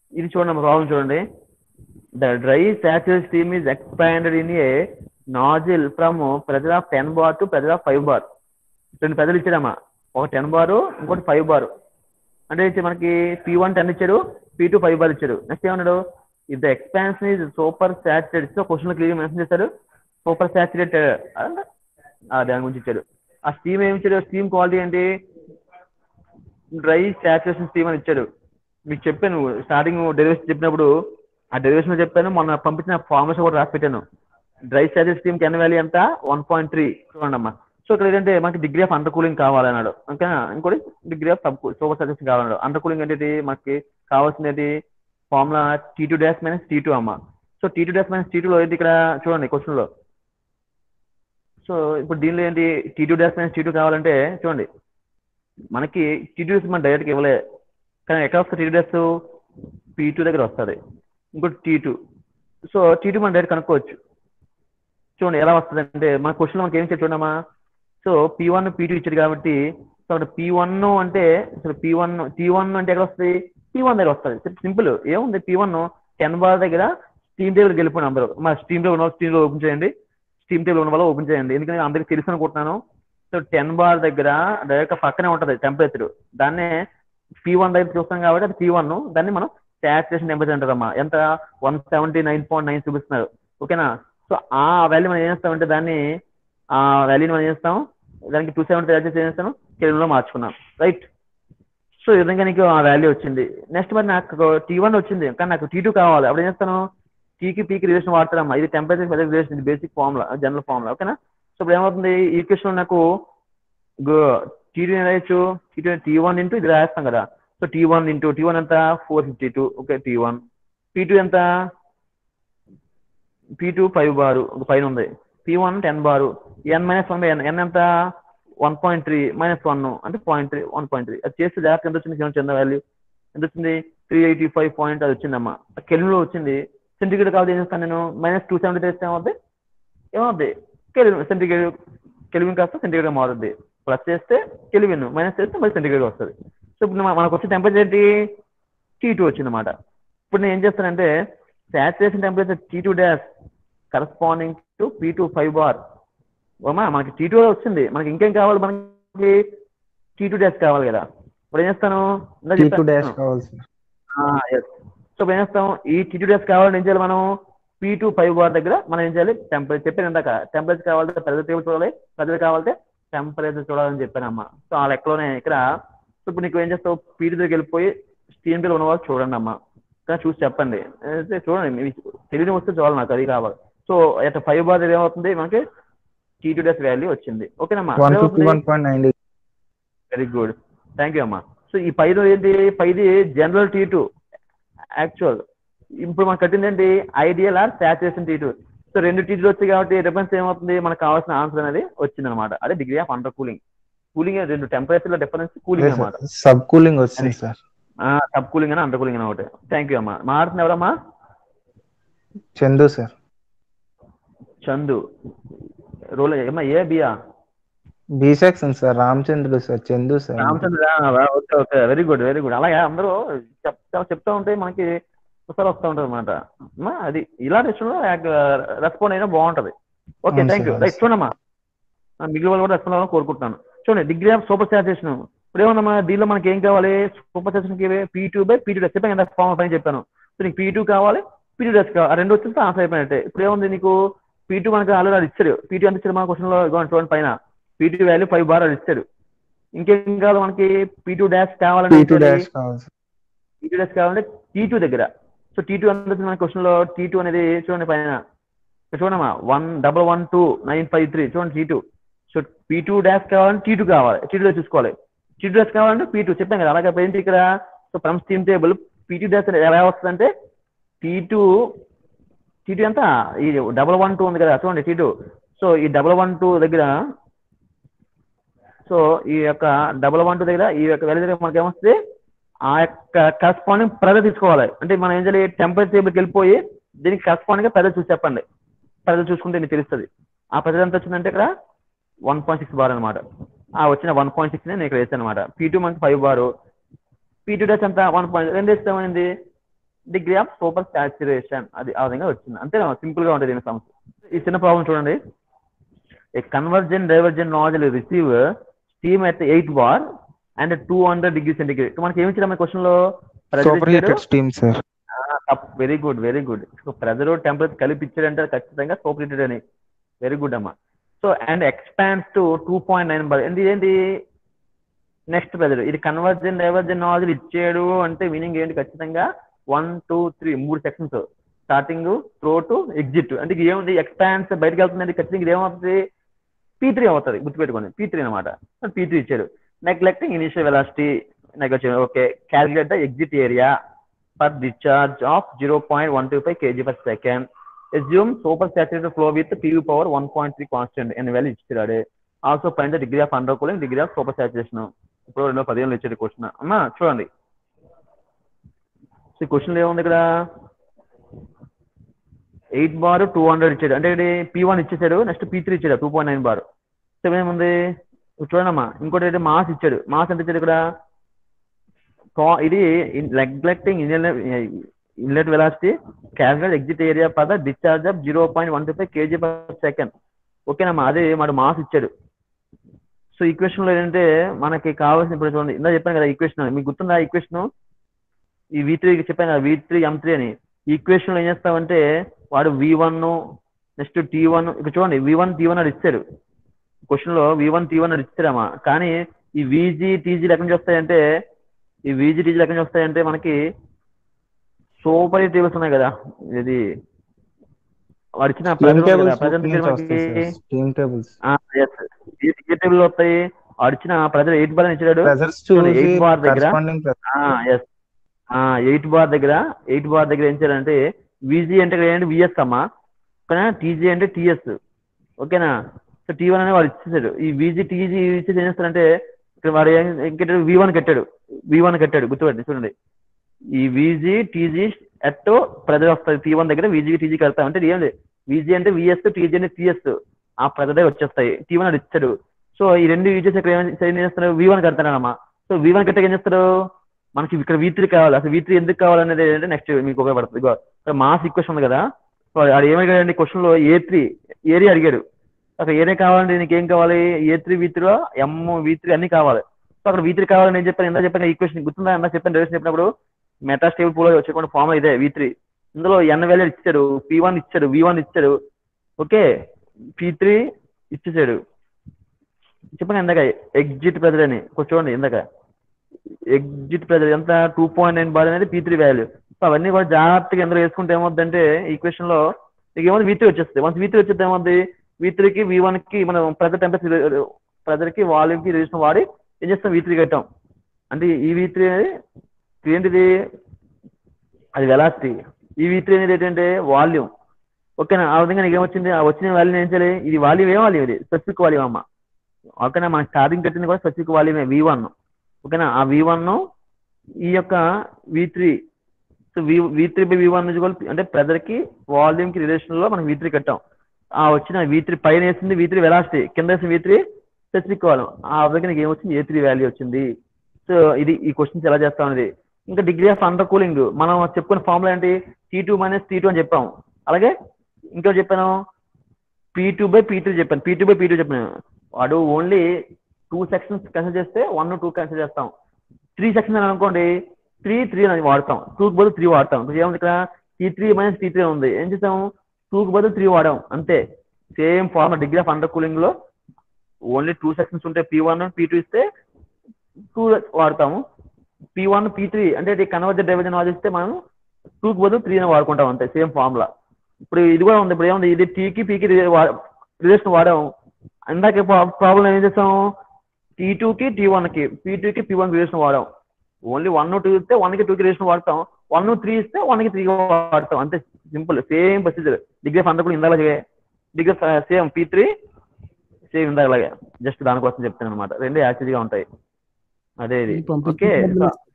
ఇది చూడండి ప్రాబ్లం చూడండి the dry saturate steam is expanded in a nozzle from pressure of ten bar to pressure of five bar రెండు పెద్దలు ఇచ్చాడమ్మా ఒక ten బారు ఇంకోటి ఫైవ్ బారు అంటే ఇచ్చి మనకి పీ వన్ టెన్ ఇచ్చాడు పీ టూ ఫైవ్ బార్ ఇచ్చాడు నెక్స్ట్ ఏమన్నాడు if the expansion is super saturate so question clear mention చేశాడు సూపర్ సాచురేట్ దాని గురించి ఇచ్చాడు ఆ స్టీమ్ ఏమి ఇచ్చాడు స్టీమ్ క్వాలిటీ ఏంటి డ్రై సాచురేషన్ స్టీమ్ అని ఇచ్చాడు మీకు చెప్పాను స్టార్టింగ్ డెరివేషన్ చెప్పినప్పుడు ఆ డెరివేషన్ చెప్పాను మొన్న పంపించిన ఫార్మర్స్ కూడా రాసి పెట్టాను డ్రై సాచురేషన్ స్టీమ్ కెన్ వాల్యూ ఎంత వన్ పాయింట్ త్రీ చూడండి అమ్మా సో ఇక్కడ ఏంటంటే మనకి డిగ్రీ ఆఫ్ అండర్ కూలింగ్ కావాలన్నాడు ఓకేనా ఇంకోటి degree of sub super saturation కావాలన్నాడు అండర్ కూలింగ్ ఏంటి మనకి కావాల్సింది formula T two dash minus T two అమ్మ so T two dash minus T టూలో ఏంటి ఇక్కడ చూడండి క్వశ్చన్ లో సో ఇప్పుడు దీనిలో ఏంటి T two dash minus T two కావాలంటే చూడండి మనకి టీ టూ మన డైరెక్ట్గా ఇవ్వలే కానీ ఎక్కడ వస్తుంది T two dash P two దగ్గర వస్తుంది ఇంకోటి T two so T two మనం డైరెక్ట్ కనుక్కోవచ్చు చూడండి ఎలా వస్తుంది అంటే మన క్వశ్చన్ మనకి ఏం ఇచ్చారు చూడమ్మా so P one P two ఇచ్చారు కాబట్టి సో అక్కడ పీ వన్ అంటే అసలు పీ వన్ టీ వన్ అంటే ఎక్కడ వస్తుంది పీ వన్ దగ్గర వస్తుంది సింపుల్ ఏముంది పీ వన్ టెన్ బార్ దగ్గర స్టీమ్ టేబుల్ వెళ్ళిపోయిన అందరూ మా స్టీమ్ టేబుల్ ఉన్న స్టీమ్ ఓపెన్ చేయండి స్టీమ్ టేబుల్ ఉన్న వాళ్ళు ఓపెన్ చేయండి ఎందుకంటే అందరికి తెలుసు అనుకుంటున్నాను సో టెన్ బార్ దగ్గర డైరెక్ట్ పక్కనే ఉంటది టెంపరేచర్ దాన్నే పీ వన్ దగ్గర చూస్తాం కాబట్టి అది పీ వన్ దాన్ని మనం సాచురేషన్ టెంపరేచర్ అంటారమ్మా ఎంత one seventy nine point nine చూపిస్తున్నారు ఓకేనా సో ఆ వాల్యూ మనం ఏం చేస్తామంటే దాన్ని ఆ వాల్యూని మనం ఏం చేస్తాం దానికి టూ సెవెంటీ అడ్జస్ట్ ఏం చేస్తాను కెరీర్లో మార్చుకున్నాం రైట్ సో ఈ విధంగా నీకు ఆ వాల్యూ వచ్చింది నెక్స్ట్ మరి నాకు టీ వన్ వచ్చింది కానీ నాకు టీ టూ కావాలి అప్పుడు ఏం చేస్తాను టీకి పీకి రిలేషన్ వాడతారమ్మా ఇది టెంపరేచర్ పెద్ద రిలేషన్ ఇది బేసిక్ ఫార్ములా జనరల్ ఫార్ములా ఓకేనా సో ఇప్పుడు ఏమవుతుంది ఈ క్వశ్చన్ నాకు టీ టూ రాయొచ్చు T two T one into ఇది రాస్తాం కదా so T one into T one ఎంత four fifty two okay T one P two ఎంత పీ టూ ఫైవ్ బారు ఒక పైన ఉంది P one ten bar N minus one by N N ఎంత one point three minus one అంటే point three one point three అది చేస్తే జాగ్రత్త ఎంత వచ్చింది చిన్న వాల్యూ ఎంత వచ్చింది త్రీ ఎయిటీ ఫైవ్ పాయింట్ అది వచ్చిందమ్మా కెలిన్లో వచ్చింది సెంటిగ్రేడ్ కాబట్టి ఏం చేస్తాను నేను మైనస్ టూ సెవెంటీ చేస్తే ఏమవుతుంది ఏమవుతుంది కెలివిన్ సెంటిగ్రేడ్ కెలివిన్ కాస్త సెంటిగ్రేడ్ మారుతుంది ప్లస్ చేస్తే కెలివిన్ మైనస్ చేస్తే మళ్ళీ సెంటిగ్రేడ్ వస్తుంది సో ఇప్పుడు మన- మనకు వచ్చే టెంపరేచర్ ఏంటి టీ టూ వచ్చిందన్నమాట ఇప్పుడు నేను ఏం చేస్తానంటే saturation temperature T two dash corresponding to P two five bar ఓమా మనకి టీ టూ వచ్చింది మనకి ఇంకేం కావాలి మనకి టీ టూ డాష్ కావాలి కదా ఇప్పుడు ఏం చేస్తాను ఇందాక టీ టూ డాష్ చెప్పాను. కావాలి సార్ ఆ, yes. సో ఇప్పుడు ఏం చేస్తాం ఈ టీ టూ డాష్ కావాలంటే ఏం చేయాలి మనం పీ టూ ఫైవ్ బార్ దగ్గర మనం ఏం చేయాలి టెంపరేచర్ చెప్పాను ఇందాక టెంపరేచర్ కావాలంటే ప్రెజర్ టేబుల్ చూడాలి ప్రెజర్ కావాలంటే టెంపరేచర్ చూడాలని చెప్పానమ్మా సో ఆ లెక్కలోనే ఇక్కడ సో ఇప్పుడు నీకు ఏం చేస్తావు పీటీ దగ్గరికి వెళ్ళిపోయి స్టీమ్ బిల్ ఉన్న వాళ్ళు చూడండి అమ్మా కానీ చూసి చెప్పండి అయితే చూడండి మీకు తెలియని వస్తే చాలు నాకు అది కావాలి సో అట్ ఫైవ్ బార్ దగ్గర ఏమవుతుంది మనకి టీ టూ డేస్ వాల్యూ వచ్చింది ఓకేనమ్మా one fifty one point nine very good thank you అమ్మా సో ఈ పైన ఏంటి పైది జనరల్ టీ టూ యాక్చువల్ ఇప్పుడు మనకు కట్టింది ఏంటి ideal or saturation T two so రెండు టీ వచ్చాయి కాబట్టి డిఫరెన్స్ ఏమవుతుంది మనకు కావాల్సిన ఆన్సర్ అనేది వచ్చింది అనమాట అదే degree of under cooling cooling రెండు టెంపరేచర్ లో డిఫరెన్స్ కూలింగ్ అనమాట సబ్ కూలింగ్ వచ్చింది సార్ సబ్ కూలింగ్ అని అండర్ కూలింగ్ అని ఒకటి థ్యాంక్ యూ అమ్మా మాట్లాడుతున్న ఎవరమ్మా చందు సార్ చందు రోల్ ఏమ్మా ఏ బియా B section sir Ramachandrudu sir Chandu sir Ramachandra okay okay very good very good అలాగే అందరూ చెప్తా చెప్తా ఉంటే మనకి ఒకసారి వస్తూ ఉంటుంది అనమాట అది ఇలాంటి విషయంలో రెస్పాండ్ అయినా బాగుంటది ఓకే అవును థ్యాంక్ యూ సార్, రైట్ చూడమ్మా ఆ, మిగిలిన వాళ్ళు కూడా రెస్పాండ్ అవ్వాలని కోరుకుంటున్నాను చూడండి డిగ్రీ ఆఫ్ సూపర్ సాచురేషన్ ఇప్పుడు ఏమన్నా దీనిలో మనకి ఏం కావాలి super saturation P two by P two dash చెప్పాను కదా ఫార్మ్ పని చెప్పాను సో నీకు పీ టూ కావాలి పీ టూ డెస్ కావాలి ఆ రెండు వచ్చింటే ఆన్సర్ అయిపోయినట్టే ఇప్పుడు ఏముంది నీకు పీ టూ మనకి ఆల్రెడీ అది ఇచ్చారు పీ టూ ఎంత ఇచ్చారు మన క్వశ్చన్ లో ఇదిగోండి చూడండి పైన P two value five bar అది ఇచ్చారు ఇంకేం కావాలి మనకి పీ టూ డాష్ కావాలంటే టీ టూ డాష్ కావాలి సార్ టీ టూ డాష్ కావాలంటే టీ టూ దగ్గర సో టీ టూ ఎంత వచ్చింది మన క్వశ్చన్ లో టీ టూ అనేది చూడండి పైన ఇక్కడ చూడమ్మా one double one two nine five three చూడండి T two so P two dash కావాలంటే టీ టూ కావాలి టీ టూ చూసుకోవాలి టీ టూ డాష్ కావాలంటే పీ టూ చెప్పాం కదా అలాగే ఇప్పుడు ఏంటి ఇక్కడ so from steam table P two dash ఎలా వస్తుందంటే టీ టూ టీ టూ ఎంత ఈ డబల్ వన్ టూ ఉంది కదా చూడండి టీ టూ సో ఈ డబల్ వన్ టూ దగ్గర సో ఈ యొక్క డబల్ వన్ టూ దగ్గర ఈ యొక్క వాల్యూ దగ్గర మనకి ఏమొస్తుంది ఆ యొక్క కరస్పాండింగ్ ప్రెజర్ తీసుకోవాలి అంటే మనం ఏం చేయాలి టెంపరేచర్ టేబుల్కి వెళ్ళిపోయి దీనికి కరస్పాండింగ్ గా ప్రెజర్ చూసి చెప్పండి ప్రెజర్ చూసుకుంటే నీకు తెలుస్తుంది ఆ ప్రెజర్ ఎంత వచ్చిందంటే ఇక్కడ వన్ పాయింట్ సిక్స్ బార్ అనమాట ఆ వచ్చిన వన్ పాయింట్ సిక్స్ నేను ఇక్కడ వేసాను అనమాట పీ టూ మనకి five bar P two dash ఎంత వన్ పాయింట్ రెండు వేస్తే ఏమైంది డిగ్రీ ఆఫ్ సూపర్ సాచురేషన్ అది ఆ విధంగా వచ్చింది అంతే సింపుల్ గా ఉంటుంది దీని సమస్య ఈ చిన్న ప్రాబ్లం చూడండి a convergent divergent nozzle receive steam at eight bar and two hundred degree centigrade మనకి ఏమి ఇచ్చారు క్వశ్చన్ లో super heated steam sir very good very good so pressure temperature కలిపి ఇచ్చాడంటే ఖచ్చితంగా సూపర్ హీటెడ్ అని వెరీ గుడ్ అమ్మా so and expands to two point nine bar ఇది ఏంటి నెక్స్ట్ ప్రెజర్ ఇది కన్వర్జన్ డైవర్జన్ నాజిల్ ఇచ్చాడు అంటే మీనింగ్ ఏంటి ఖచ్చితంగా వన్ టూ త్రీ మూడు sections starting throw to exit అంటే ఇది ఏముంది ఎక్స్పాన్స్ బయటకు వెళ్తుంది ఖచ్చితంగా ఇది ఏమవుతుంది పీ త్రీ అవుతుంది గుర్తుపెట్టుకోండి పీ త్రీ అనమాట పీ త్రీ ఇచ్చాడు నెగ్లెక్టింగ్ ఇనిషియల్ వెలాసిటీ నెగోషియల్ okay calculate the exit area per discharge of zero point one two five KG per second assume super saturated flow with PV power 1.3 constant అని value ఇచ్చాడు also find the degree of under cooling degree of super saturation ఇప్పుడు రెండో పదిహేను ఇచ్చాడు question అమ్మా చూడండి so question ఏముంది ఇక్కడ ఎయిట్ బార్ టూ హండ్రెడ్ ఇచ్చాడు అంటే ఇది పీ వన్ ఇచ్చేసాడు నెక్స్ట్ పీ త్రీ ఇచ్చాడు two point nine bar so ఏముంది ఇప్పుడు చూడండి అమ్మా ఇంకోటి ఏంటి మాస్ ఇచ్చాడు మాస్ ఎంత ఇచ్చాడు ఇక్కడ కా- ఇది neglecting inlet velocity casual exit area per discharge of zero point one two five KG per second ఓకేనమ్మా అదే మన మాస్ ఇచ్చాడు సో ఈక్వేషన్ లో ఏంటంటే మనకి కావాల్సిన ఇప్పుడు చూడండి ఇందా చెప్పాను కదా ఈక్వేషన్ మీకు గుర్తుందా ఈక్వేషన్ ఈ వి త్రీ చెప్పాను కదా వి త్రీ ఎం త్రీ అని ఈక్వేషన్ లో ఏం చేస్తామంటే వాడు V one next T one ఇక్కడ చూడండి వి వన్ టీ వన్ అది ఇచ్చాడు క్వశ్చన్ లో వి వన్ టీ వన్ అది ఇచ్చాడమ్మా కానీ ఈ విజీ టీజీలు ఎక్కడి నుంచి వస్తాయంటే ఈ విజీ టీజీలు ఎక్కడి నుంచి వస్తాయంటే మనకి సూపర్ టేబుల్స్ ఉన్నాయి కదా ఇది వాడు ఇచ్చిన స్టీమ్ టేబుల్స్ ప్రజెంట్ వస్తాయి సార్ స్టీమ్ టేబుల్స్ ఏ టేబుల్ వస్తాయి వాడు ఇచ్చిన ప్రజలు ఎయిట్ బార్ ఇచ్చాడు ప్రెజర్స్ చూడండి, చూసి eight bar దగ్గర. కరస్పాండింగ్ ఎస్ ఎయిట్ బార్ దగ్గర ఎయిట్ బార్ దగ్గర ఏం చేయాలంటే విజీ అంటే ఇక్కడ ఏంటి విఎస్ అమ్మా ఓకేనా టీజీ అంటే టిఎస్ ఓకేనా సో టీ వన్ అనే వాడు ఇచ్చేసాడు ఈ విజీ టీజీ ఇచ్చేసి ఏం చేస్తాడంటే ఇక్కడ వాడు ఏం కట్టాడు వి వన్ కట్టాడు వి వన్ కట్టాడు గుర్తుపెట్టి చూడండి ఈ విజీ టీజీ ఎట్ ప్రెజర్ వస్తుంది టీ వన్ దగ్గర విజీ టీజీ కడతాం అంటే ఇది ఏంటి విజీ అంటే విఎస్ టీజీ అంటే టిఎస్ ఆ ప్రెజర్ వచ్చేస్తాయి టీ వన్ అది ఇచ్చాడు సో ఈ రెండు యూజెస్ ఇక్కడ ఏం ఏం చేస్తారు వి వన్ కడతాడమ్మా సో వి వన్ కట్టాక ఏం చేస్తారు మనకి ఇక్కడ వి త్రీ కావాలి అసలు వి త్రీ ఎందుకు కావాలనేది ఏంటంటే నెక్స్ట్ మీకు ఉపయోగపడుతుంది ఇగో ఇక్కడ మాస్ ఈక్వేషన్ ఉంది కదా సో అది ఏమడిగాడండి క్వశ్చన్ లో ఏ త్రీ ఏరియా అడిగాడు అక్కడ ఏరియా కావాలంటే నీకు ఏం కావాలి A three V three M V three అన్ని కావాలి సో అక్కడ వి త్రీ కావాలని నేను చెప్పాను ఎంత చెప్పాను ఈక్వేషన్ గుర్తుందా ఎంత చెప్పాను డైరెక్షన్ చెప్పినప్పుడు మెటా స్టేబుల్ పూల్ వచ్చేటువంటి ఫార్మ్ ఇదే వి త్రీ ఇందులో ఎన్ వాల్యూ ఇచ్చాడు పి వన్ ఇచ్చాడు వి వన్ ఇచ్చాడు ఓకే పి త్రీ ఇచ్చేసాడు చెప్పండి ఇందాక ఎగ్జిట్ ప్రెజర్ అని కొంచెం చూడండి ఇందాక ఎగ్జిట్ ప్రెజర్ ఎంత టూ పాయింట్ నైన్ బార్ అనేది పీ త్రీ వాల్యూ సో అవన్నీ కూడా జాగ్రత్తగా ఎందులో వేసుకుంటే ఏమవుతుందంటే ఈక్వేషన్ లో మీకు ఏమవుతుంది వీ త్రీ వచ్చేస్తుంది వన్స్ వీ త్రీ వచ్చేది ఏమవుతుంది వీ త్రీకి వీ వన్ కి మనం ప్రెజర్ టెంపరేచర్ ప్రెజర్ కి వాల్యూమ్ కి రిజిస్టర్ వాడి ఏం చేస్తాం వీ త్రీ కట్టాం అంటే ఈ వీ త్రీ అనేది ఏంటిది అది వెలాసిటీ ఈ వీ త్రీ అనేది ఏంటంటే వాల్యూమ్ ఓకేనా ఆ విధంగా నీకు ఏమొచ్చింది ఆ వచ్చిన వాల్యూమ్ ఏం చేయాలి ఇది వాల్యూమ్ ఏం వాల్యూమ్ ఇది స్పెసిఫిక్ వాల్యూమ్ అమ్మ ఓకేనా మనం స్టార్టింగ్ కట్టింది కూడా స్పెసిఫిక్ వాల్యూమే వి వన్ ఓకేనా ఆ వి వన్ ఈ యొక్క V three so V V three by V one అంటే ప్రెజర్ కి వాల్యూమ్ కి రిలేషన్ లో మనం వి త్రీ కట్టాం ఆ వచ్చిన వి త్రీ పైన వేసింది వి త్రీ వెలాసిటీ కింద వేసిన వి త్రీ స్పెసిఫిక్ వాల్యూమ్ ఆ విధంగా నీకు ఏమొచ్చింది ఏ త్రీ వాల్యూ వచ్చింది సో ఇది ఈ క్వశ్చన్స్ ఎలా చేస్తాం అనేది ఇంకా డిగ్రీ ఆఫ్ అండర్ కూలింగ్ మనం చెప్పుకున్న ఫార్ములా ఏంటి T two minus T two అని చెప్పాం అలాగే ఇంకో చెప్పాను P two by P two చెప్పాను P two by P two చెప్పాను వాడు ఓన్లీ టూ సెక్షన్స్ కన్సిడర్ చేస్తే వన్ టూ కన్సిడర్ చేస్తాం త్రీ సెక్షన్ అని అనుకోండి త్రీ త్రీ అని వాడతాం టూకి బదులు త్రీ వాడతాం ఇప్పుడు ఏముంది ఇక్కడ T three minus T three ఉంది ఏం చేస్తాం టూకి బదులు త్రీ వాడాం అంతే same form degree of under cooling లో ఓన్లీ టూ సెక్షన్స్ ఉంటే పీ వన్ పీ టూ ఇస్తే టూ వాడతాము పీ వన్ పీ త్రీ అంటే కన్వర్జర్ డైవర్జన్ వాదిస్తే మనం టూకి బదులు త్రీ అని వాడుకుంటాం అంతే సేమ్ ఫార్ములా ఇప్పుడు ఇది కూడా ఉంది ఇప్పుడు ఏముంది ఇది టీకి పీకి రిలేషన్ వాడాము ఇందాక ప్రాబ్లం ఏం చేస్తాం టీ టూకి టీ వన్కి పీ టూకి పీ వన్ రిలేషన్ వాడాం ఓన్లీ వన్ టూ ఇస్తే వన్కి టూకి రిలేషన్ వాడతాం వన్ త్రీ ఇస్తే వన్కి త్రీ వాడతాం అంతే simple same procedure degree fund కూడా ఇందాక degree same P three same ఇందాక జస్ట్ దానికోసం చెప్తాను అనమాట రెండు యాక్చువల్గా ఉంటాయి అదే ఇది పంపించిన ఓకే problem